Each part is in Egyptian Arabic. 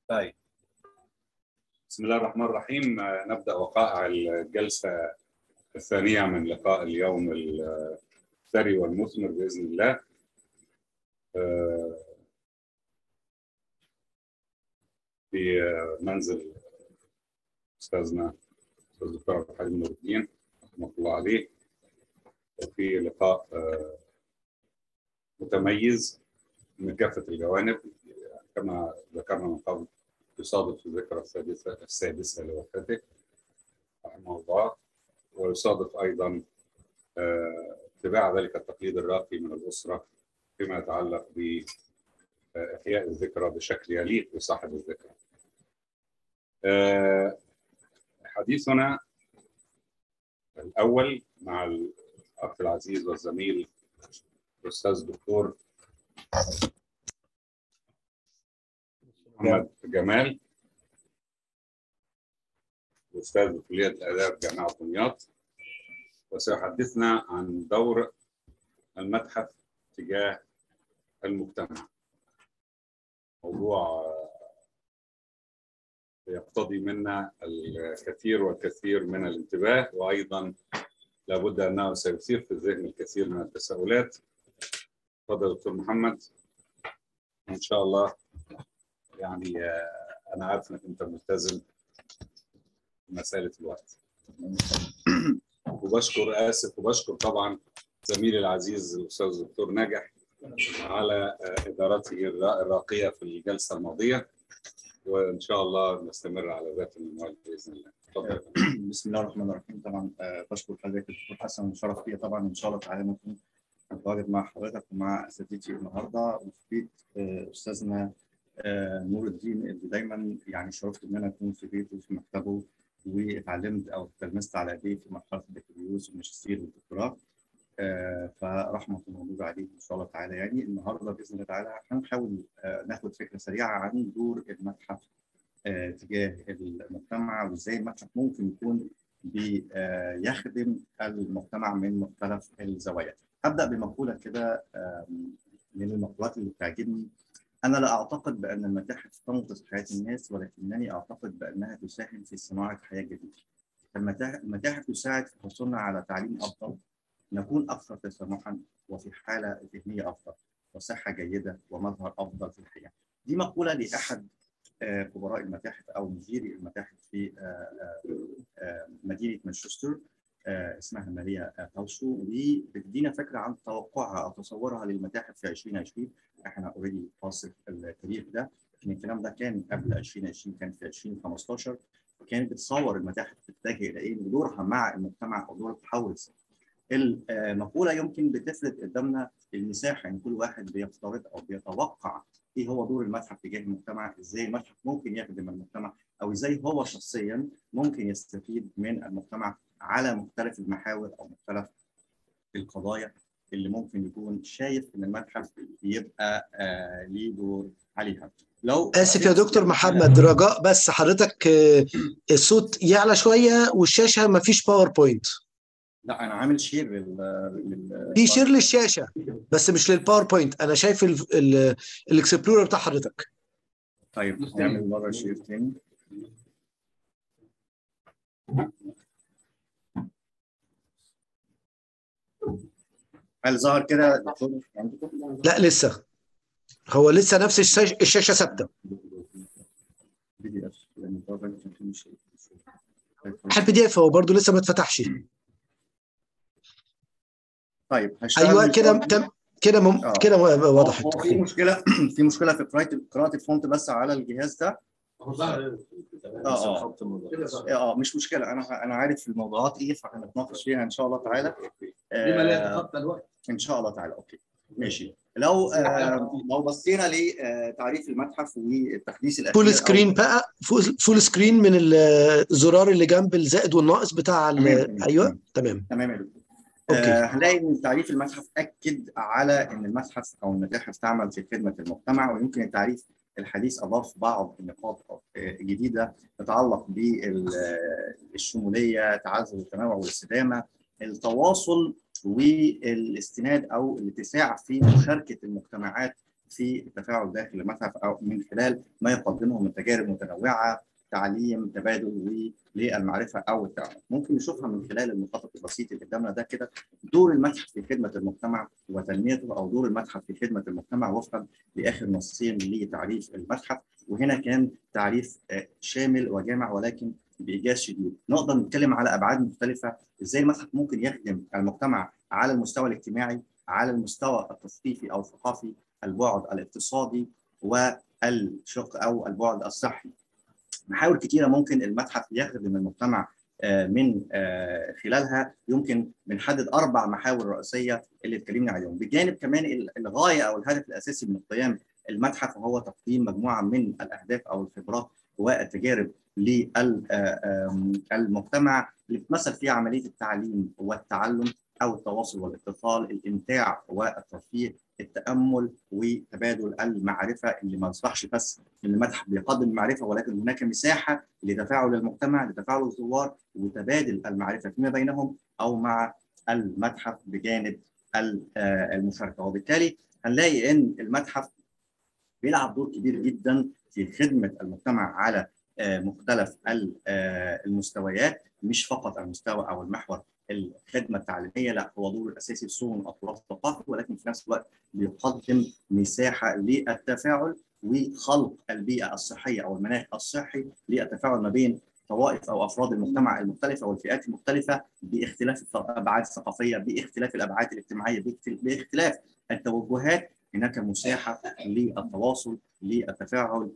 طيب بسم الله الرحمن الرحيم نبدأ وقائع الجلسة الثانية من لقاء اليوم الثري والمثمر بإذن الله في منزل أستاذنا الأستاذ الدكتور عبد الحليم نور الدين رحمة الله عليه وفي لقاء متميز من كافة الجوانب كما ذكرنا من قبل يصادف الذكرى السادسة السادسة لوفاته رحمه الله ويصادف أيضا اتباع ذلك التقليد الراقي من الأسرة فيما يتعلق بإحياء الذكرى بشكل يليق بصاحب الذكرى. حديثنا الأول مع الأخ العزيز والزميل الأستاذ الدكتور محمد جمال أستاذ كلية الآداب جامعة دمياط وسيحدثنا عن دور المتحف تجاه المجتمع موضوع يقتضي منا الكثير والكثير من الانتباه وأيضا لابد أنه سيثير في الذهن الكثير من التساؤلات تفضل دكتور محمد إن شاء الله يعني أنا عارف إنك أنت ملتزم مسألة الوقت وبشكر آسف وبشكر طبعا زميلي العزيز الأستاذ الدكتور ناجح على إدارته الراقية في الجلسة الماضية وإن شاء الله نستمر على ذات المنوال بإذن الله تفضل بسم الله الرحمن الرحيم طبعا بشكر حضرتك الدكتور حسن وشرف لي طبعا ان شاء الله تعالى نكون متواجد مع حضرتك ومع اساتذتي النهارده وفي بيت استاذنا نور الدين اللي دايما يعني شرفت ان انا اكون في بيته وفي مكتبه واتعلمت او تلمست على ايديه في مرحله البكالوريوس والماجستير والدكتوراه فرحمه موجوده عليه ان شاء الله تعالى يعني النهارده باذن الله تعالى هنحاول ناخد فكره سريعه عن دور المتحف تجاه المجتمع وازاي المتحف ممكن يكون بيخدم المجتمع من مختلف الزوايا. هبدا بمقوله كده من المقولات اللي بتعجبني انا لا اعتقد بان المتاحف تنقذ حياه الناس ولكنني اعتقد بانها تساهم في صناعه حياه جديده. المتاحف تساعد في حصولنا على تعليم افضل نكون اكثر تسامحا وفي حاله ذهنيه افضل وصحه جيده ومظهر افضل في الحياه. دي مقوله لاحد كبراء المتاحف او مديري المتاحف في مدينه مانشستر اسمها ماريا باوسو وبتدينا فكره عن توقعها او تصورها للمتاحف في 2020 احنا اوريدي فاصل التاريخ ده لكن الكلام ده كان قبل 2020 كان في 2015 وكانت بتصور المتاحف تتجه الى ايه ودورها مع المجتمع او دور التحول السياسي. المقوله يمكن بتفرد قدامنا المساحه ان كل واحد بيفترض او بيتوقع ايه هو دور المتحف تجاه المجتمع، ازاي المتحف ممكن يخدم المجتمع او ازاي هو شخصيا ممكن يستفيد من المجتمع على مختلف المحاور او مختلف القضايا اللي ممكن يكون شايف ان المتحف يبقى آه ليه دور عليها. لو اسف يا دكتور محمد رجاء بس حضرتك الصوت يعلى شويه والشاشه ما فيش باوربوينت. لا انا عامل شير لل, لل... في شير للشاشه بس مش للباوربوينت انا شايف الاكسبلورر بتاع حضرتك طيب نعمل مره شير تاني هل ظهر كده دكتور عندكم؟ لا لسه هو لسه نفس الشاشه, الشاشة ثابته بي دي اف البي دي اف هو برضه لسه ما اتفتحش طيب هشتغل ايوه كده تم كده مم... آه. كده وضحت في مشكله في مشكله في قراءه قراءه الفونت بس على الجهاز ده اه اه اه مش مشكله انا انا عارف الموضوعات ايه فهنتناقش فيها ان شاء الله تعالى لما لا يتخطى الوقت ان شاء الله تعالى اوكي ماشي لو آه لو بصينا لتعريف المتحف والتحديث الاخير فول سكرين بقى فول سكرين من الزرار اللي جنب الزائد والناقص بتاع ايوه تمام تمام يا دكتور آه هنلاقي ان تعريف المتحف اكد على ان المتحف او المتاحف تعمل في خدمه المجتمع ويمكن التعريف الحديث اضاف بعض النقاط جديده تتعلق بالشموليه تعزز التنوع والاستدامه التواصل والاستناد او الاتساع في مشاركه المجتمعات في التفاعل داخل المتحف او من خلال ما يقدمه من تجارب متنوعه تعليم تبادل للمعرفه او التعلم ممكن نشوفها من خلال المخطط البسيط اللي قدامنا ده كده دور المتحف في خدمه المجتمع وتنميته او دور المتحف في خدمه المجتمع وفقا لاخر نصين لتعريف المتحف وهنا كان تعريف شامل وجامع ولكن بايجاز شديد نقدر نتكلم على ابعاد مختلفه ازاي المتحف ممكن يخدم المجتمع على المستوى الاجتماعي على المستوى التثقيفي او الثقافي البعد الاقتصادي والشق او البعد الصحي محاور كثيره ممكن المتحف يخدم المجتمع من خلالها يمكن بنحدد اربع محاور رئيسيه اللي اتكلمنا عليهم بجانب كمان الغايه او الهدف الاساسي من قيام المتحف وهو تقديم مجموعه من الاهداف او الخبرات والتجارب للمجتمع اللي بتمثل فيها عمليه التعليم والتعلم او التواصل والاتصال الامتاع والترفيه التامل وتبادل المعرفه اللي ما يصبحش بس ان المتحف بيقدم المعرفه ولكن هناك مساحه لتفاعل المجتمع لتفاعل الزوار وتبادل المعرفه فيما بينهم او مع المتحف بجانب المشاركه وبالتالي هنلاقي ان المتحف بيلعب دور كبير جدا في خدمه المجتمع على مختلف المستويات مش فقط المستوى او المحور الخدمه التعليميه لا هو دوره الاساسي صون التراث الثقافي ولكن في نفس الوقت بيقدم مساحه للتفاعل وخلق البيئه الصحيه او المناخ الصحي للتفاعل ما بين طوائف او افراد المجتمع المختلفه والفئات المختلفه باختلاف الابعاد الثقافيه باختلاف الابعاد الاجتماعيه باختلاف التوجهات هناك مساحه للتواصل للتفاعل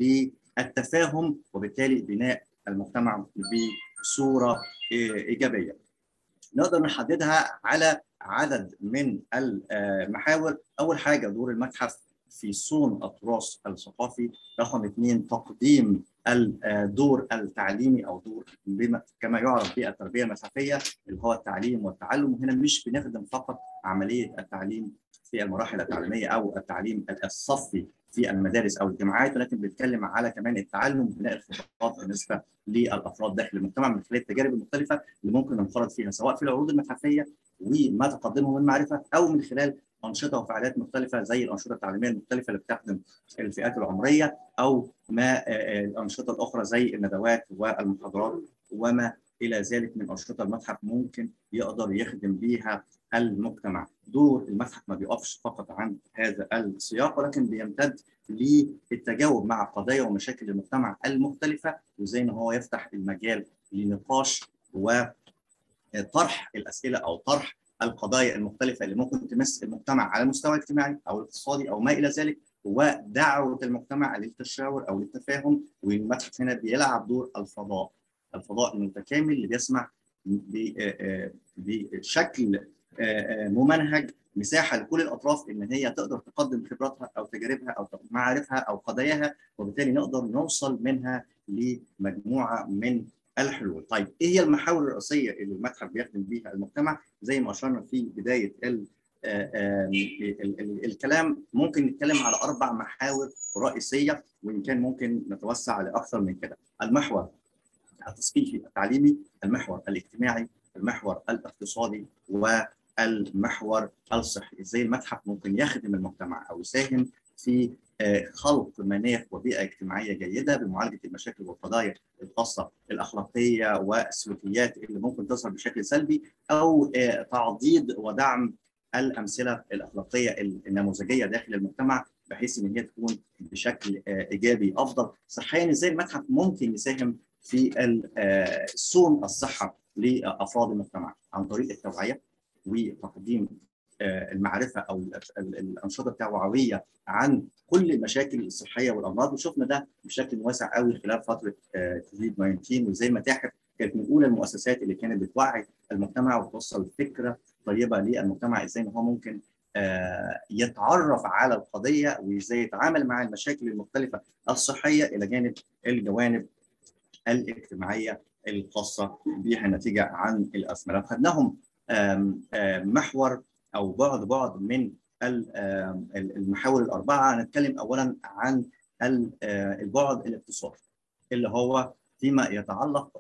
للتفاهم وبالتالي بناء المجتمع بصوره ايجابيه. نقدر نحددها على عدد من المحاور، اول حاجه دور المتحف في صون التراث الثقافي، رقم اثنين تقديم الدور التعليمي او دور بما كما يعرف بالتربيه المسافيه اللي هو التعليم والتعلم وهنا مش بنخدم فقط عمليه التعليم في المراحل التعليميه او التعليم الصفي في المدارس او الجامعات ولكن بنتكلم على كمان التعلم وبناء الخبرات بالنسبه للافراد داخل المجتمع من خلال التجارب المختلفه اللي ممكن ننخرط فيها سواء في العروض المتحفيه وما تقدمه من معرفه او من خلال انشطه وفعاليات مختلفه زي الانشطه التعليميه المختلفه اللي بتخدم الفئات العمريه او ما الانشطه الاخرى زي الندوات والمحاضرات وما الى ذلك من انشطه المتحف ممكن يقدر يخدم بيها المجتمع دور المتحف ما بيقفش فقط عند هذا السياق ولكن بيمتد للتجاوب مع قضايا ومشاكل المجتمع المختلفه وزي ما هو يفتح المجال لنقاش وطرح الاسئله او طرح القضايا المختلفه اللي ممكن تمس المجتمع على المستوى الاجتماعي او الاقتصادي او ما الى ذلك ودعوه المجتمع للتشاور او للتفاهم والمتحف هنا بيلعب دور الفضاء الفضاء المتكامل اللي بيسمح بشكل ممنهج مساحه لكل الاطراف ان هي تقدر تقدم خبراتها او تجاربها او معارفها او قضاياها وبالتالي نقدر نوصل منها لمجموعه من الحلول. طيب ايه هي المحاور الرئيسيه اللي المتحف بيخدم بيها المجتمع؟ زي ما اشرنا في بدايه ال الكلام ممكن نتكلم على اربع محاور رئيسيه وان كان ممكن نتوسع لاكثر من كده. المحور التثقيفي التعليمي، المحور الاجتماعي، المحور الاقتصادي والمحور الصحي، ازاي المتحف ممكن يخدم المجتمع او يساهم في خلق مناخ وبيئه اجتماعيه جيده بمعالجه المشاكل والقضايا الخاصه الاخلاقيه والسلوكيات اللي ممكن تظهر بشكل سلبي او تعضيد ودعم الامثله الاخلاقيه النموذجيه داخل المجتمع بحيث ان هي تكون بشكل ايجابي افضل صحيا ازاي المتحف ممكن يساهم في صون الصحه لافراد المجتمع عن طريق التوعيه وتقديم المعرفه او الانشطه التوعويه عن كل المشاكل الصحيه والامراض وشفنا ده بشكل واسع قوي خلال فتره كوفيد 19 وازاي المتاحف كانت من اولى المؤسسات اللي كانت بتوعي المجتمع وتوصل فكره طيبه للمجتمع ازاي ان هو ممكن يتعرف على القضيه وازاي يتعامل مع المشاكل المختلفه الصحيه الى جانب الجوانب الاجتماعيه الخاصه بها نتيجه عن الازمه لو خدناهم محور او بعد بعد من المحاور الاربعه هنتكلم اولا عن البعد الاقتصادي اللي هو فيما يتعلق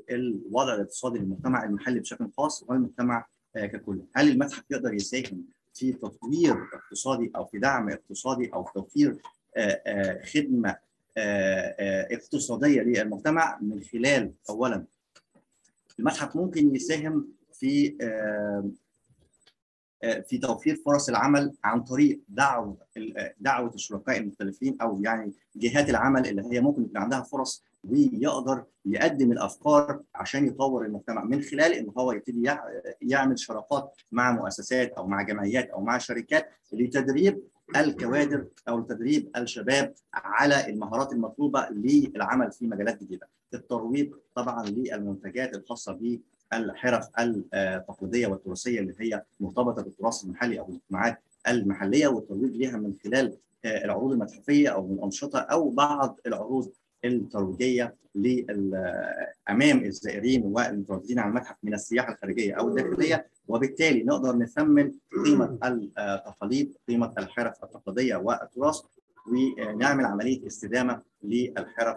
بالوضع الاقتصادي للمجتمع المحلي بشكل خاص والمجتمع ككل هل المتحف يقدر يساهم في تطوير اقتصادي او في دعم اقتصادي او في توفير آه، آه، خدمه آه، آه، اقتصاديه للمجتمع من خلال اولا المتحف ممكن يساهم في آه، آه، في توفير فرص العمل عن طريق دعوه دعوه الشركاء المختلفين او يعني جهات العمل اللي هي ممكن يكون عندها فرص ويقدر يقدم الافكار عشان يطور المجتمع من خلال ان هو يبتدي يع- يعمل شراكات مع مؤسسات او مع جمعيات او مع شركات لتدريب الكوادر او لتدريب الشباب على المهارات المطلوبه للعمل في مجالات جديده. الترويج طبعا للمنتجات الخاصه بالحرف التقليديه والتراثيه اللي هي مرتبطه بالتراث المحلي او المجتمعات المحليه والترويج لها من خلال آه، العروض المتحفيه او من الانشطه او بعض العروض الترويجيه لل- امام الزائرين والمتواجدين على المتحف من السياحه الخارجيه او الداخليه وبالتالي نقدر نثمن قيمه التقاليد قيمه الحرف التقليديه والتراث ونعمل عمليه استدامه للحرف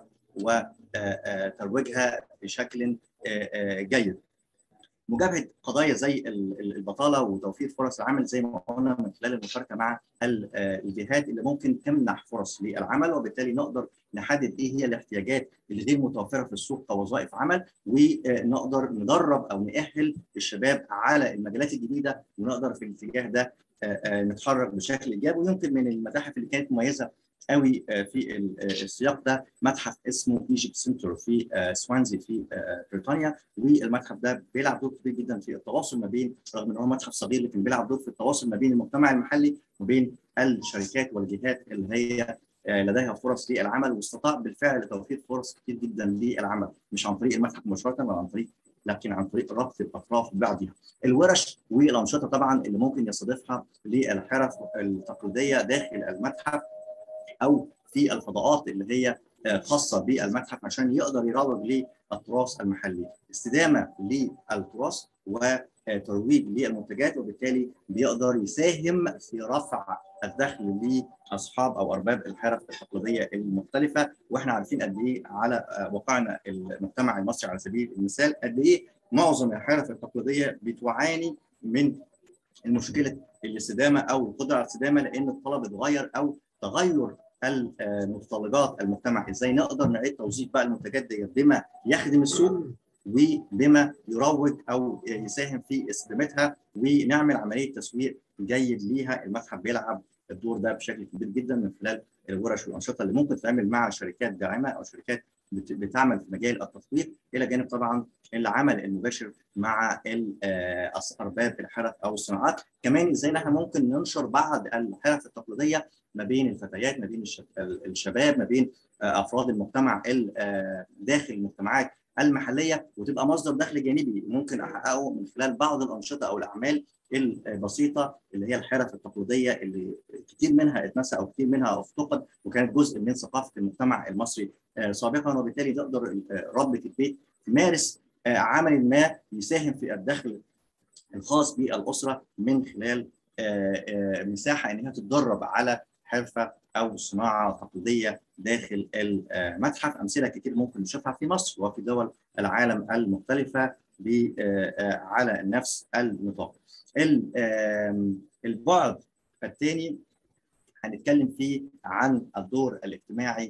وترويجها بشكل آه، آه، جيد. مجابهه قضايا زي ال- ال- البطاله وتوفير فرص العمل زي ما قلنا من خلال المشاركه مع ال- آه، الجهات اللي ممكن تمنح فرص للعمل وبالتالي نقدر نحدد ايه هي الاحتياجات اللي غير متوفره في السوق كوظائف عمل ونقدر ندرب او نأهل الشباب على المجالات الجديده ونقدر في الاتجاه ده آه، آه، نتحرك بشكل ايجابي ويمكن من المتاحف اللي كانت مميزه قوي آه، في ال- آه، السياق ده متحف اسمه ايجيبت سنتر في آه، سوانزي في آه، بريطانيا والمتحف ده بيلعب دور كبير جدا في التواصل ما بين رغم ان هو متحف صغير لكن بيلعب دور في التواصل ما بين المجتمع المحلي وبين الشركات والجهات اللي هي آه، لديها فرص للعمل واستطاع بالفعل توفير فرص كتير جدا للعمل مش عن طريق المتحف مباشره ولا عن طريق لكن عن طريق ربط الاطراف ببعضها. الورش والانشطه طبعا اللي ممكن يستضيفها للحرف التقليديه داخل المتحف او في الفضاءات اللي هي آه، خاصه بالمتحف عشان يقدر يروج للتراث المحلي استدامه للتراث وترويج للمنتجات وبالتالي بيقدر يساهم في رفع الدخل لاصحاب او ارباب الحرف التقليديه المختلفه واحنا عارفين قد ايه على آه، واقعنا المجتمع المصري على سبيل المثال قد ايه معظم الحرف التقليديه بتعاني من المشكله الاستدامه او القدره على الاستدامه لان الطلب اتغير او تغير المتطلبات المجتمع ازاي نقدر نعيد توظيف بقى المنتجات دي بما يخدم السوق وبما يروج او يساهم في استدامتها ونعمل عمليه تسويق جيد ليها المتحف بيلعب الدور ده بشكل كبير جدا من خلال الورش والانشطه اللي ممكن تتعمل مع شركات داعمه او شركات بت- بتعمل في مجال التسويق الى جانب طبعا العمل المباشر مع ال- آه، أص- ارباب الحرف او الصناعات كمان ازاي إن احنا ممكن ننشر بعض الحرف التقليديه ما بين الفتيات ما بين الش- ال- الشباب ما بين آه، افراد المجتمع ال- آه، داخل المجتمعات المحليه وتبقى مصدر دخل جانبي ممكن احققه من خلال بعض الانشطه او الاعمال البسيطه اللي هي الحرف التقليديه اللي كتير منها اتنسى او كتير منها افتقد وكانت جزء من ثقافه المجتمع المصري آه، سابقا وبالتالي تقدر آه، ربة البيت تمارس آه، عمل ما يساهم في الدخل الخاص بالاسره من خلال آه، آه، مساحه ان هي تتدرب على حرفه او صناعه تقليديه داخل المتحف امثله كتير ممكن نشوفها في مصر وفي دول العالم المختلفه ب- آه، آه، على نفس النطاق. ال- آم، البعد الثاني هنتكلم فيه عن الدور الاجتماعي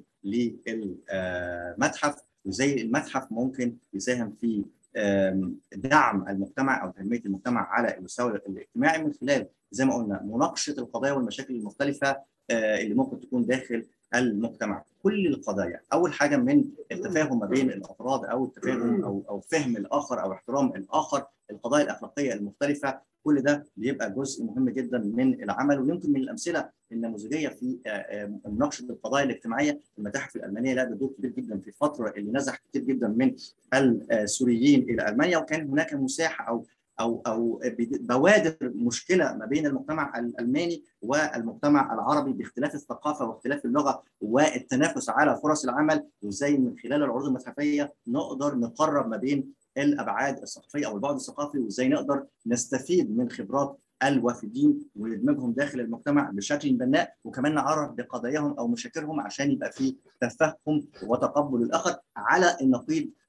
للمتحف وازاي المتحف ممكن يساهم في آم، دعم المجتمع او تنميه المجتمع على المستوى الاجتماعي من خلال زي ما قلنا مناقشه القضايا والمشاكل المختلفه آه، اللي ممكن تكون داخل المجتمع كل القضايا اول حاجه من التفاهم ما بين الافراد او التفاهم او او فهم الاخر او احترام الاخر القضايا الاخلاقيه المختلفه كل ده بيبقى جزء مهم جدا من العمل ويمكن من الامثله النموذجيه في آه، آه، مناقشه القضايا الاجتماعيه المتاحف الالمانيه لعبت دور كبير جدا في الفتره اللي نزح كتير جدا من السوريين الى المانيا وكان هناك مساحه او او او بوادر مشكله ما بين المجتمع الالماني والمجتمع العربي باختلاف الثقافه واختلاف اللغه والتنافس على فرص العمل وازاي من خلال العروض المتحفيه نقدر نقرب ما بين الابعاد الثقافيه او البعد الثقافي وازاي نقدر نستفيد من خبرات الوافدين وندمجهم داخل المجتمع بشكل بناء وكمان نعرف بقضاياهم او مشاكلهم عشان يبقى في تفهم وتقبل الاخر على النقيض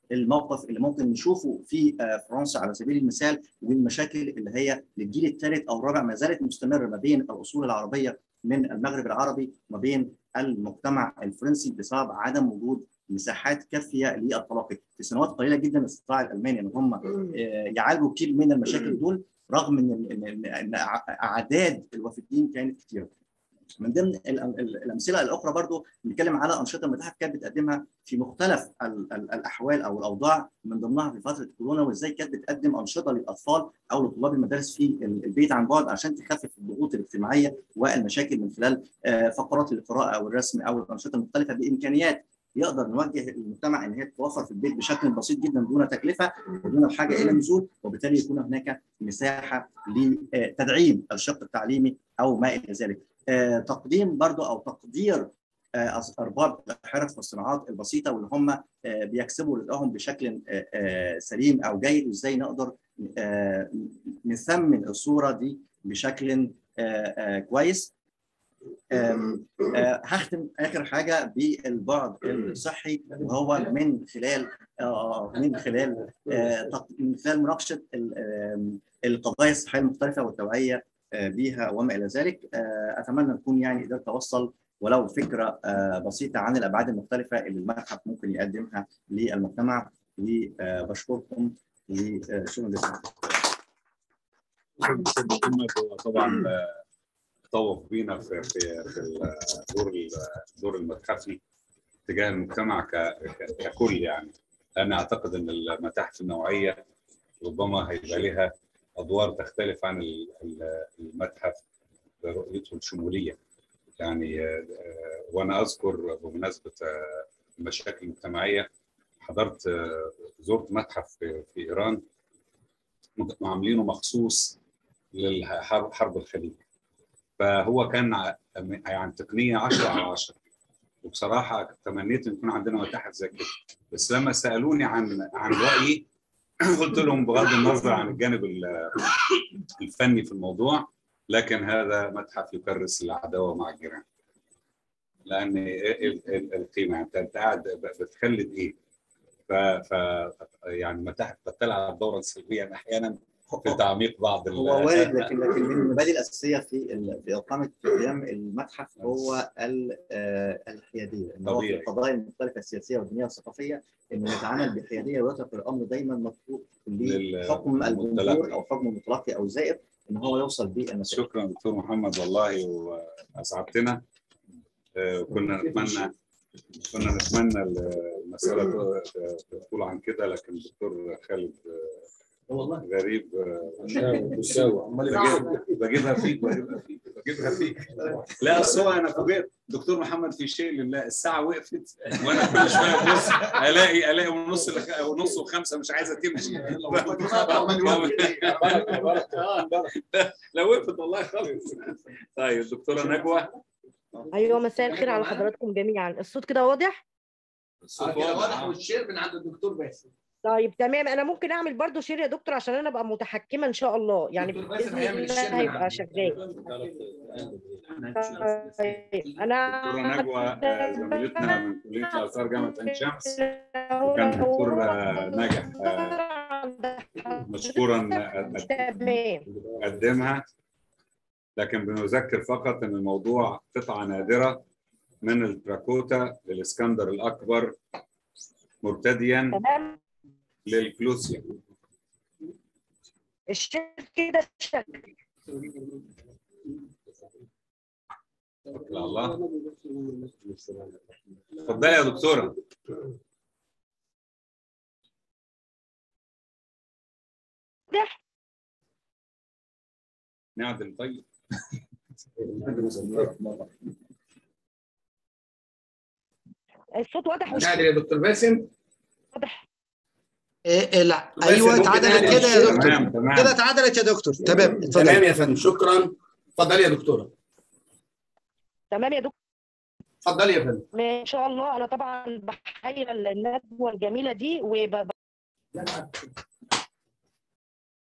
الموقف اللي ممكن نشوفه في آه، فرنسا على سبيل المثال والمشاكل اللي هي للجيل الثالث او الرابع ما زالت مستمره ما بين الاصول العربيه من المغرب العربي وما بين المجتمع الفرنسي بسبب عدم وجود مساحات كافيه للتلاقي في سنوات قليله جدا استطاع الالمان ان هم آه، يعالجوا كتير من المشاكل دول رغم ان إن- ان إن اعداد الوافدين كانت كتيره من ضمن ال- ال- الامثله الاخرى برضو بنتكلم على انشطه المتاحف كانت بتقدمها في مختلف ال- ال- الاحوال او الاوضاع من ضمنها في فتره كورونا وازاي كانت بتقدم انشطه للاطفال او لطلاب المدارس في ال- البيت عن بعد عشان تخفف الضغوط الاجتماعيه والمشاكل من خلال آه، فقرات القراءه او الرسم او الانشطه المختلفه بامكانيات يقدر نوجه المجتمع ان هي تتوفر في البيت بشكل بسيط جدا دون تكلفه ودون الحاجه الى نزول وبالتالي يكون هناك مساحه لتدعيم الشق التعليمي او ما الى ذلك. آه، تقديم برضو او تقدير آه، أص- ارباب الحرف والصناعات البسيطه واللي هم آه، بيكسبوا رزقهم بشكل آه، آه، سليم او جيد وازاي نقدر آه، نثمن الصوره دي بشكل آه، آه، كويس آم، آه، هختم اخر حاجه بالبعد الصحي وهو من خلال آه، من خلال آه، تق- من خلال مناقشه ال- آم، القضايا الصحيه المختلفه والتوعيه آه، بيها وما الى ذلك آه، اتمنى نكون يعني قدرت اوصل ولو فكره آه، بسيطه عن الابعاد المختلفه اللي المتحف ممكن يقدمها للمجتمع وبشكركم لشغل جزيلا محمد هو طبعا آه، طوف بينا في في في الدور الدور المتحفي تجاه المجتمع ك- ك- ككل يعني انا اعتقد ان المتاحف النوعيه ربما هيبقى لها ادوار تختلف عن ال- ال- المتحف برؤيته الشموليه يعني آه، آه، وانا اذكر بمناسبه آه، المشاكل المجتمعيه حضرت آه، زرت متحف في في ايران عاملينه مخصوص للحرب حرب الخليج فهو كان ع- يعني تقنيه 10 على 10 وبصراحه تمنيت ان يكون عندنا متاحف زي كده بس لما سالوني عن عن رايي قلت لهم بغض النظر عن الجانب ال- الفني في الموضوع لكن هذا متحف يكرس العداوه مع الجيران لان ال- ال- القيمه انت انت قاعد ب- بتخلد ايه ف, ف يعني المتاحف قد تلعب دورا سلبيا احيانا في تعميق بعض ال- هو وارد لكن لكن من المبادئ الاساسيه في ال- في اقامه قيام المتحف هو ال- آه، الحياديه ان هو في طبيعي. القضايا المختلفه السياسيه والدينيه والثقافيه انه يتعامل بحياديه ويترك الامر دايما مطلوب لل- لحكم الجمهور للمتلقي. او حكم المتلقي او الزائر ان هو يوصل بالمسائل شكرا دكتور محمد والله واسعدتنا آه، كنا نتمنى كنا نتمنى المساله تطول عن كده لكن الدكتور خالد آه، والله غريب آه، مساوي امال بجيب- بجيبها فيك بجيبها فيك بجيبها فيك لا اصل هو انا فوجئت دكتور محمد في شيء لله الساعه وقفت وانا كل شويه ابص الاقي الاقي ونص لخ- ونص وخمسه مش عايزه تمشي لا وقفت والله خالص طيب دكتوره نجوى ايوه مساء الخير على حضراتكم جميعا الصوت كده واضح الصوت كده واضح واضح والشير من عند الدكتور باسم طيب تمام انا ممكن اعمل برضو شير يا دكتور عشان انا ابقى متحكمه ان شاء الله يعني دكتور باسم باذن هيعمل الشير الله من هيبقى عنده. شغال طيب انا دكتوره نجوى آه، زميلتنا من كليه الاثار جامعه عين شمس وكان دكتور آه، ناجح آه، مشكورا آه، تمام قدمها لكن بنذكر فقط ان الموضوع قطعه نادره من التراكوتا للاسكندر الاكبر مرتديا تمام للكلوسيا الشير كده شغال توكل على الله اتفضلي يا دكتوره واضح نعدل طيب الصوت واضح مش نادر يا دكتور باسم واضح إيه لا بس ايوه ممكن اتعدلت نعمل كده يا الشير. دكتور تمام تمام كده اتعدلت يا دكتور تمام تمام اتفضل يا فندم شكرا اتفضلي يا دكتوره تمام يا دكتور اتفضلي يا فندم ان شاء الله انا طبعا بحيي الندوه الجميله دي وب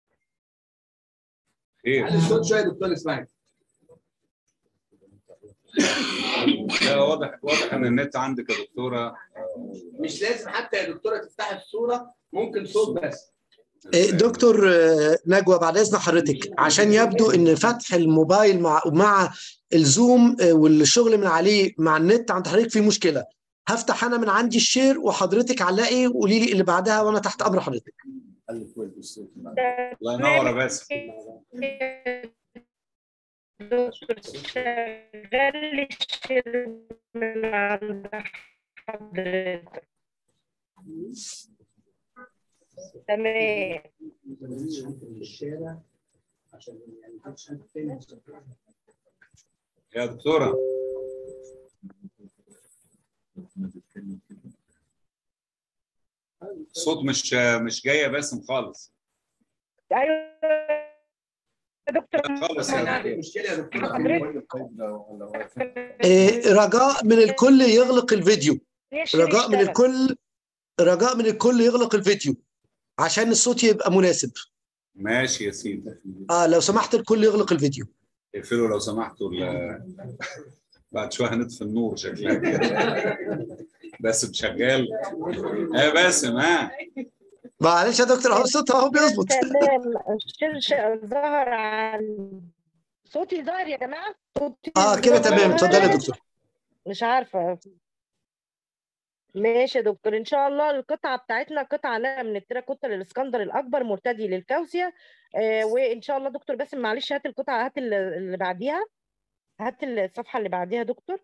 خير علي الصوت شويه يا دكتور اسماعيل لا واضح واضح ان النت عندك يا دكتوره مش لازم حتى يا دكتوره تفتحي الصوره ممكن صوت بس إيه، دكتور آه، نجوى بعد اذن حضرتك عشان يبدو ان فتح الموبايل مع مع الزوم آه، والشغل من عليه مع النت عند حضرتك في مشكله هفتح انا من عندي الشير وحضرتك علقي وقولي لي اللي بعدها وانا تحت امر حضرتك قال كويس بالصوت الله ينور يا باسم دكتور شغال الشير من عند حضرتك تمام الشارع عشان يعني يا دكتوره صوت مش مش جاي يا باسم خالص ايوه يا دكتور خالص احنا يا عندنا مشكله يا دكتوره حضرتك إيه، رجاء من الكل يغلق الفيديو الشير رجاء من يشتغل. الكل رجاء من الكل يغلق الفيديو عشان الصوت يبقى مناسب ماشي يا سيدي اه لو سمحت الكل يغلق الفيديو اقفلوا لو سمحتوا ال- بعد شويه هنطفي النور شكلها كده. باسم شغال يا باسم ها معلش يا دكتور اهو الصوت اهو بيظبط تمام الشرشة ظهر عن صوتي ظاهر يا جماعة صوتي اه كده تمام ظاهر؟ اتفضلي يا دكتور مش عارفة ماشي يا دكتور ان شاء الله القطعة بتاعتنا قطعة نقلة من التراكوتا للاسكندر الاكبر مرتدي للكاوسيا آه وان شاء الله دكتور باسم معلش هات القطعة هات اللي اللي بعديها هات الصفحة اللي بعديها دكتور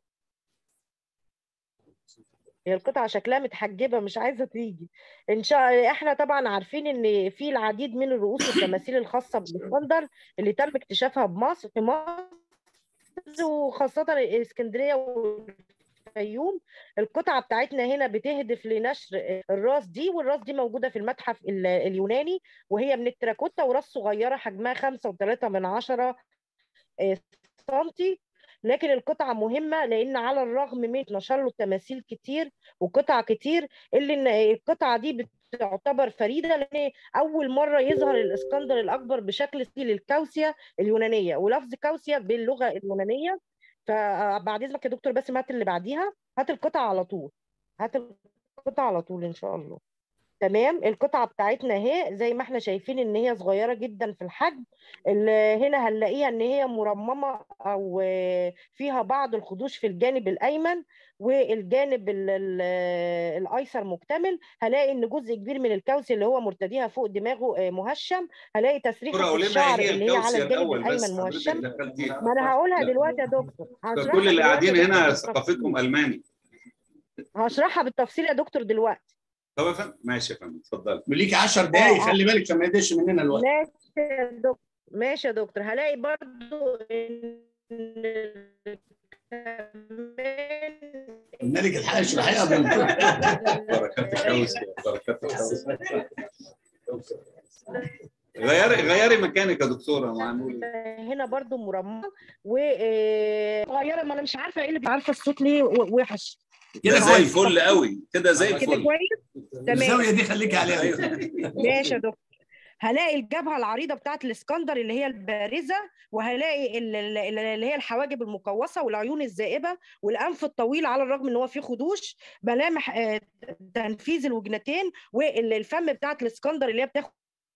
هي القطعة شكلها متحجبة مش عايزة تيجي ان شاء احنا طبعا عارفين ان في العديد من الرؤوس والتماثيل الخاصة بالاسكندر اللي تم اكتشافها بمصر في مصر وخاصة اسكندرية والفيوم القطعة بتاعتنا هنا بتهدف لنشر الراس دي والراس دي موجودة في المتحف ال- اليوناني وهي من التراكوتا وراس صغيرة حجمها خمسة وثلاثة من عشرة آه، سنتي لكن القطعة مهمة لأن على الرغم من اتنشر له تماثيل كتير وقطع كتير إلا إن القطعة دي بتعتبر فريدة لأن أول مرة يظهر الإسكندر الأكبر بشكل ستيل الكاوسيا اليونانية ولفظ كاوسيا باللغة اليونانية فبعد إذنك يا دكتور باسم هات اللي بعديها هات القطعة على طول هات القطعة على طول إن شاء الله تمام القطعة بتاعتنا اهي زي ما احنا شايفين ان هي صغيرة جدا في الحجم اللي هنا هنلاقيها ان هي مرممة او آه، فيها بعض الخدوش في الجانب الايمن والجانب ال- ال- الايسر مكتمل هلاقي ان جزء كبير من الكوسي اللي هو مرتديها فوق دماغه آه، مهشم هلاقي دكتوره تسريحة في قولي لنا الشعر ايه هي اللي هي على الكوسيا الجانب الاول بس الايمن حضرتك مهشم دخلتيها ما انا هقولها دلوقتي يا دكتور هشرحها كل اللي دلوقتي قاعدين يا هنا دكتور ثقافتهم الماني هشرحها بالتفصيل يا دكتور دلوقتي طب يا فندم ماشي يا فندم اتفضل ليك 10 دقايق خلي بالك عشان ما يضيعش مننا الوقت ماشي يا دكتور ماشي يا دكتور هلاقي برضو ان قلنا لك الحقيقه اشرحيها قبل ما- بركات الكوسيا بركات الكوسيا غيري غيري مكانك يا دكتوره معمول هنا برضو مرمى و آه، صغيره ما انا مش عارفه ايه اللي عارفه الصوت ليه و- وحش كده زي الفل قوي كده زي كده الفل كويس تمام الزاويه دي خليكي عليها أيوة. ماشي يا دكتور هلاقي الجبهه العريضه بتاعت الاسكندر اللي هي البارزه وهلاقي ال- ال- ال- اللي هي الحواجب المقوسه والعيون الزائبه والانف الطويل على الرغم ان هو فيه خدوش ملامح آه، تنفيذ الوجنتين والفم بتاعت الاسكندر اللي هي بتاخد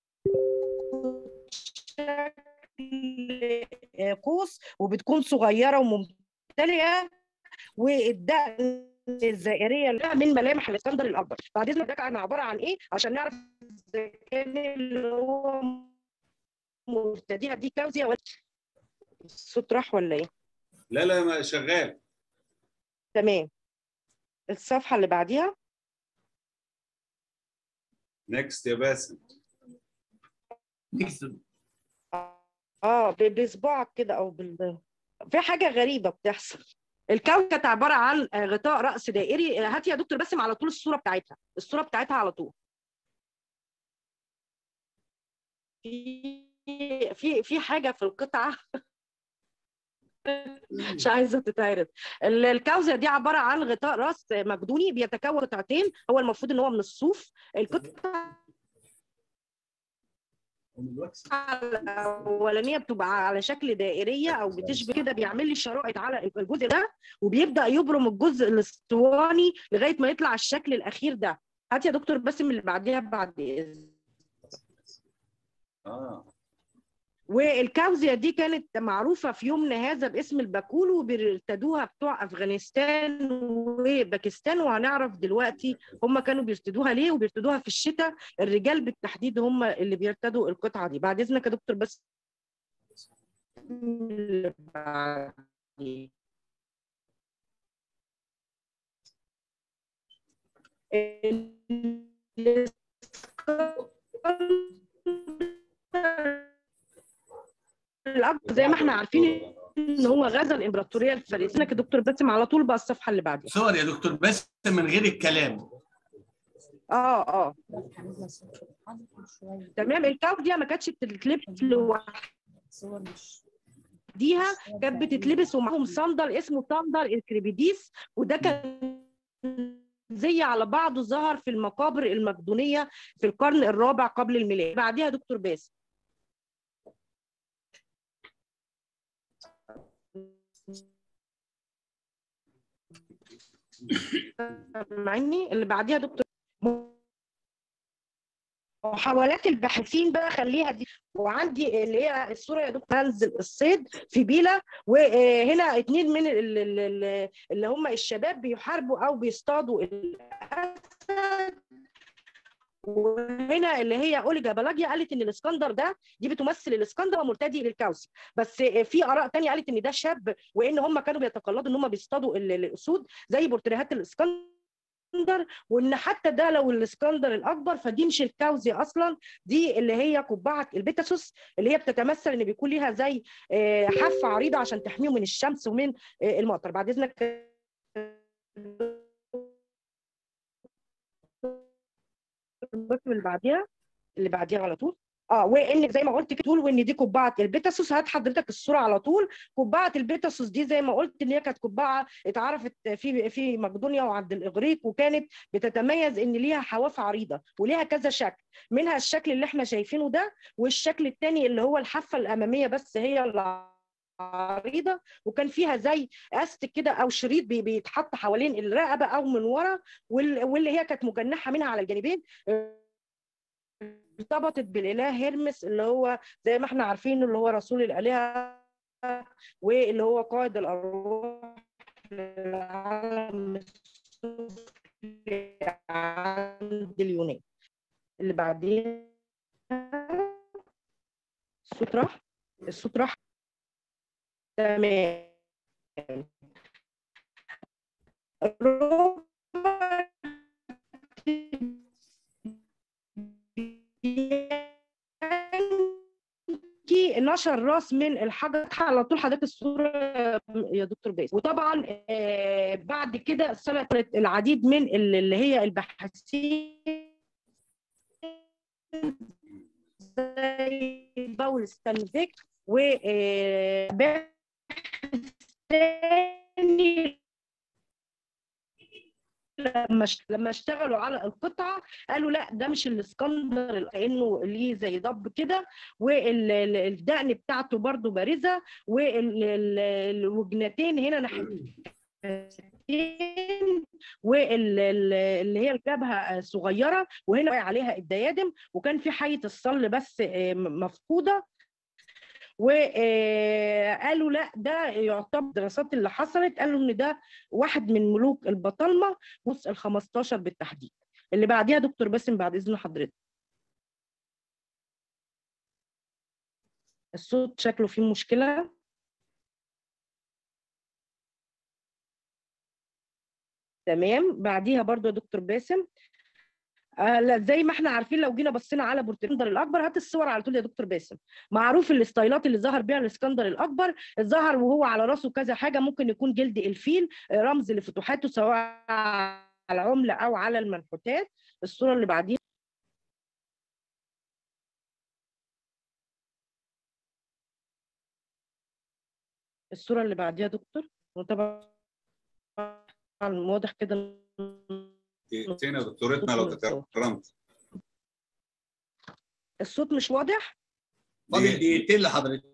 شكل آه، قوس وبتكون صغيره وممتلئه والدقن الزائريه اللي من ملامح الاسكندر الاكبر بعد اذنك ده كان عباره عن ايه عشان نعرف اذا كان اللي هو مرتديها دي كاوزيا ولا الصوت راح ولا ايه لا لا ما شغال تمام الصفحه اللي بعديها نكست يا باسم اه ب- بصباعك كده او بال في حاجه غريبه بتحصل الكاوزيا كانت عباره عن آه، غطاء راس دائري آه، هات يا دكتور باسم على طول الصوره بتاعتها الصوره بتاعتها على طول في في في حاجه في القطعه مش عايزه تتعرض ال- الكاوزه دي عباره عن غطاء راس مقدوني بيتكون قطعتين هو المفروض ان هو من الصوف القطعه الاولانيه بتبقى على شكل دائريه او بتشبه كده بيعمل لي شرائط على الجزء ده وبيبدا يبرم الجزء الاسطواني لغايه ما يطلع الشكل الاخير ده هات يا دكتور باسم اللي بعديها بعد اذن اه والكاوزيا دي كانت معروفة في يومنا هذا باسم الباكول وبيرتدوها بتوع أفغانستان وباكستان وهنعرف دلوقتي هم كانوا بيرتدوها ليه وبيرتدوها في الشتاء الرجال بالتحديد هم اللي بيرتدوا القطعة دي بعد إذنك يا دكتور بس اللي بعديه. الأكبر زي ما احنا عارفين ان هو غزا الامبراطوريه الفارسيه يا دكتور باسم على طول بقى الصفحه اللي بعديها صور يا دكتور بس من غير الكلام اه اه تمام الكاوب دي ما كانتش بتتلبس لوحديها كانت بتتلبس ومعاهم صندل اسمه صندل الكريبيديس وده كان زي على بعضه ظهر في المقابر المقدونيه في القرن الرابع قبل الميلاد بعديها دكتور باسم سامعني اللي بعديها دكتور محاولات الباحثين بقى خليها دي وعندي اللي هي الصوره يا دكتور هنزل الصيد في بيلا وهنا اتنين من ال- ال- ال- اللي هم الشباب بيحاربوا او بيصطادوا الاسد وهنا اللي هي اوليجا بلاجيا قالت ان الاسكندر ده دي بتمثل الاسكندر ومرتدي للكوسي بس في اراء تانية قالت ان ده شاب وان هم كانوا بيتقلدوا ان هم بيصطادوا ال- الاسود زي بورتريهات الاسكندر وان حتى ده لو الاسكندر الاكبر فدي مش الكاوزي اصلا دي اللي هي قبعه البيتاسوس اللي هي بتتمثل ان بيكون ليها زي آه، حافه عريضه عشان تحميهم من الشمس ومن آه، المطر بعد اذنك بس اللي بعديها اللي بعديها على طول اه وان زي ما قلت كده تقول وان دي قبعه البيتاسوس هات حضرتك الصوره على طول قبعه البيتاسوس دي زي ما قلت ان هي كانت قبعه اتعرفت في في مقدونيا وعند الاغريق وكانت بتتميز ان ليها حواف عريضه وليها كذا شكل منها الشكل اللي احنا شايفينه ده والشكل الثاني اللي هو الحافه الاماميه بس هي اللي عريضه وكان فيها زي استك كده او شريط بي- بيتحط حوالين الرقبه او من ورا وال- واللي هي كانت مجنحه منها على الجانبين ارتبطت بالاله هيرمس اللي هو زي ما احنا عارفين اللي هو رسول الالهه واللي هو قائد الارواح للعالم السفلي عند اليونان اللي بعدين الصوت راح الصوت راح تمام كي نشر راس من الحجر على طول حضرتك الصوره يا دكتور باسم وطبعا آه، بعد كده سنت العديد من ال- اللي هي الباحثين زي باول ستانفيك و آه، باحث تاني لما اشت- لما اشتغلوا على القطعه قالوا لا ده مش الاسكندر لانه ليه زي ضب كده والدقن بتاعته برضو بارزه والوجنتين هنا ناحيتين واللي هي الجبهه صغيره وهنا واقع عليها الديادم وكان في حيه الصل بس آه، م- مفقوده وقالوا لا ده يعتبر الدراسات اللي حصلت قالوا ان ده واحد من ملوك البطالمه بص ال 15 بالتحديد اللي بعديها دكتور باسم بعد اذن حضرتك الصوت شكله فيه مشكله تمام بعديها برضو يا دكتور باسم آه لا زي ما احنا عارفين لو جينا بصينا على بورتريندر الاكبر هات الصور على طول يا دكتور باسم معروف الستايلات اللي ظهر بيها الاسكندر الاكبر ظهر وهو على راسه كذا حاجه ممكن يكون جلد الفيل آه، رمز لفتوحاته سواء على العمله او على المنحوتات الصوره اللي بعديها الصوره اللي بعديها يا دكتور وطبعا واضح كده دقيقتين يا دكتورتنا لو تكرمت الصوت مش واضح فاضل دي- دقيقتين لحضرتك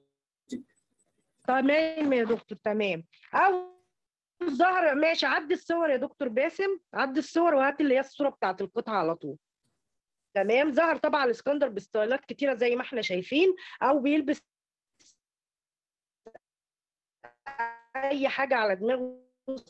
تمام يا دكتور تمام او ظهر ماشي عدي الصور يا دكتور باسم عدي الصور وهات اللي هي الصوره بتاعت القطعه على طول تمام ظهر طبعا الاسكندر بستايلات كتيره زي ما احنا شايفين او بيلبس اي حاجه على دماغه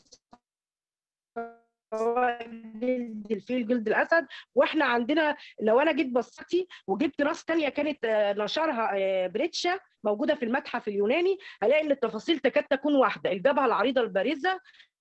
سواء جلد الفيل جلد الاسد واحنا عندنا لو انا جيت بصيتي وجبت راس تانية كانت آه، نشرها آه، بريتشا موجوده في المتحف اليوناني هلاقي ان التفاصيل تكاد تكون واحده الجبهه العريضه البارزه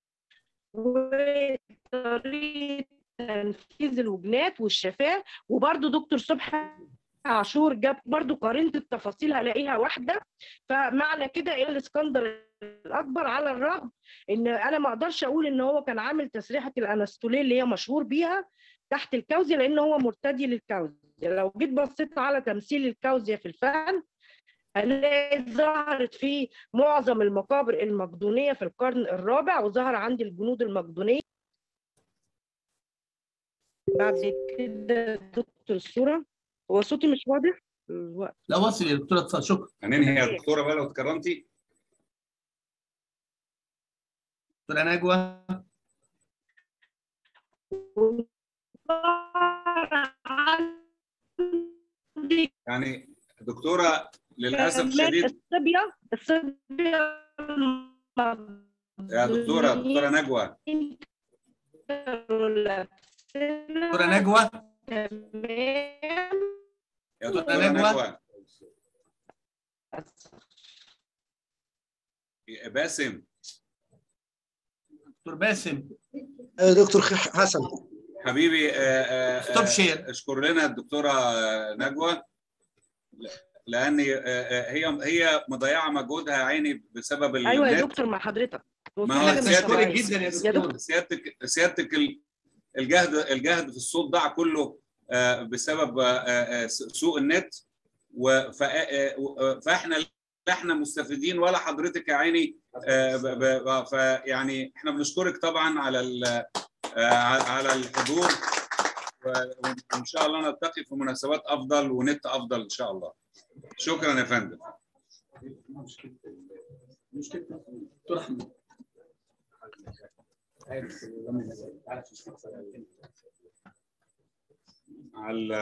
وطريقه تنفيذ الوجنات والشفاه وبرده دكتور صبحي عاشور جاب برضو قارنت التفاصيل هلاقيها واحده فمعنى كده ايه الاسكندر الاكبر على الرغم ان انا ما اقدرش اقول ان هو كان عامل تسريحه الانستوليه اللي هي مشهور بيها تحت الكوزي لان هو مرتدي للكوزي لو جيت بصيت على تمثيل الكوزيه في الفن هنلاقي ظهرت في معظم المقابر المقدونيه في القرن الرابع وظهر عندي الجنود المقدونيه بعد كده دكتور الصوره هو صوتي مش واضح الوقت لا واصل يا دكتوره اتفضل شكرا هننهي يا دكتوره بقى لو اتكرمتي دكتوره نجوى عندي يعني دكتوره للاسف كمان شديد الصبيه الصبيه يا دكتوره دكتوره نجوى دكتوره نجوى تمام يا دكتوره نجوى. نجوى باسم دكتور باسم آه، دكتور خ- حسن حبيبي آه، آه، ستوب آه، شير اشكر لنا الدكتوره آه، نجوى لان آه، آه، هي هي مضيعه مجهودها يا عيني بسبب ايوه يا النت. دكتور مع حضرتك هو ما في هو حاجة مش سيادتك بشكرك طبيعية. جدا يا يا دكتور دكتور سيادتك سيادتك ال- الجهد الجهد في الصوت ضاع كله آه، بسبب آه، آه، سوء النت و- فا- آه، فاحنا لا احنا مستفيدين ولا حضرتك يا عيني آه، ب- ب- فيعني احنا بنشكرك طبعا على ال- آه، على الحضور و- وان شاء الله نلتقي في مناسبات افضل ونت افضل ان شاء الله شكرا يا فندم دكتور احمد على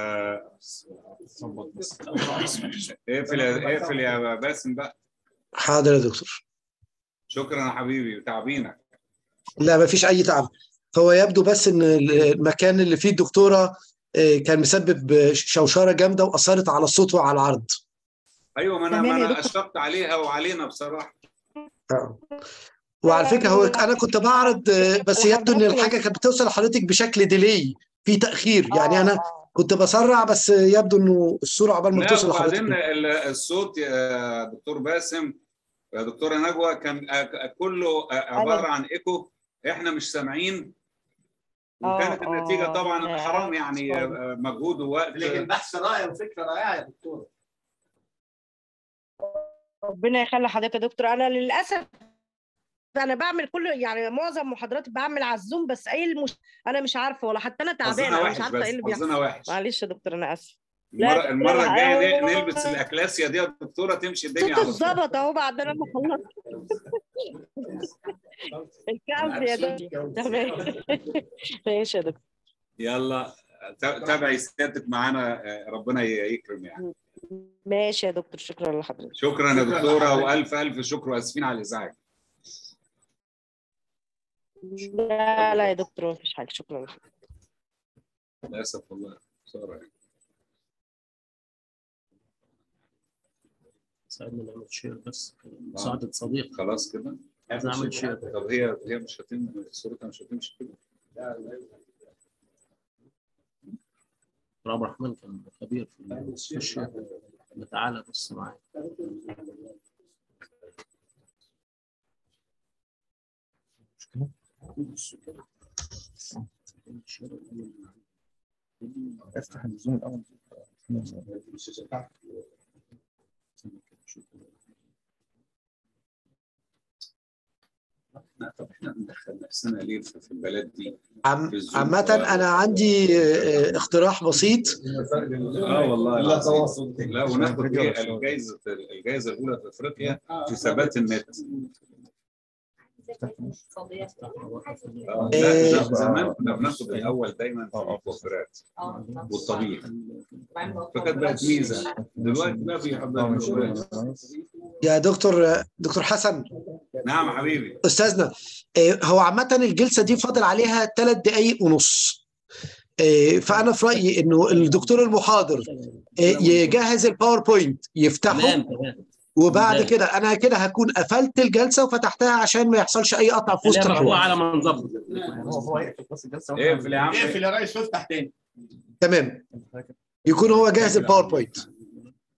اقفل يا- اقفل يا باسم بقى حاضر يا دكتور شكرا يا حبيبي تعبينك لا ما فيش اي تعب هو يبدو بس ان المكان اللي فيه الدكتوره آه، كان مسبب شوشره جامده واثرت على الصوت وعلى العرض ايوه ما انا تمام ما يا انا دكتور. اشفقت عليها وعلينا بصراحه آه. وعلى فكره هو انا كنت بعرض آه، بس يبدو ان الحاجه كانت بتوصل لحضرتك بشكل ديلي في تاخير يعني انا كنت بسرع بس يبدو انه الصوره عقبال ما لا بتوصل وبعدين لحضرتك ال- الصوت يا دكتور باسم يا دكتوره نجوى كان أ- كله عباره عن ايكو احنا مش سامعين وكانت آه، النتيجه آه، طبعا لا، حرام يعني sorry. مجهود ووقت لكن بحث رائع وفكره رائعه يا دكتور ربنا يخلي حضرتك يا دكتور انا للاسف انا بعمل كل يعني معظم محاضراتي بعمل على الزوم بس اي المش... انا مش عارفه ولا حتى انا تعبانه حظنا انا مش وحش عارفه ايه بس اللي بيحصل حظنا وحش معلش يا دكتور انا اسف لا، المره المره لا، الجايه ن- هو- نلبس الاكلاسيا دي يا دكتوره تمشي الدنيا صوت على طول اتظبط اهو بعد انا ما خلصت الكعب يا دكتور تمام ماشي يا دكتور يلا تا- تابعي سيادتك معانا آه، ربنا ي- يكرم يعني ماشي يا دكتور شكرا لحضرتك شكرا يا دكتوره والف الف شكر واسفين على الازعاج لا لا يا دكتور مفيش حاجه شكرا لحضرتك للاسف والله خساره يعني. ساعدنا نعمل شير بس مساعدة صديق خلاص كده عايز اعمل شير طب هي هي مش هتم صورتها مش هتمشي كده عبد الرحمن كان خبير في في الشير تعالى بص معايا افتح الزوم الاول لا طب احنا ندخل نفسنا ليه في في البلد دي عم في الزوم. عامة أنا عندي آه، اقتراح بسيط اه والله لا تواصل لا وناخد ايه الجائزه الجائزه الاولى في افريقيا في ثبات النت آه، لا لا، زمان كنا بناخد الاول دايما في المخدرات والطبيخ فكانت بقت ميزه دلوقتي بقى بيحضروا يا دكتور دكتور حسن نعم حبيبي استاذنا آه، هو عامه الجلسه دي فاضل عليها ثلاث دقائق ونص آه، فانا في رايي انه الدكتور المحاضر آه، يجهز الباوربوينت يفتحه تمام تمام وبعد ممتاز. كده انا كده هكون قفلت الجلسه وفتحتها عشان ما يحصلش اي قطع في وسط خليها الحوار مفتوحه على ما نظبط هو هو يقفل بس الجلسه اقفل يا عم اقفل يا ريس وافتح تاني تمام يكون هو جاهز الباوربوينت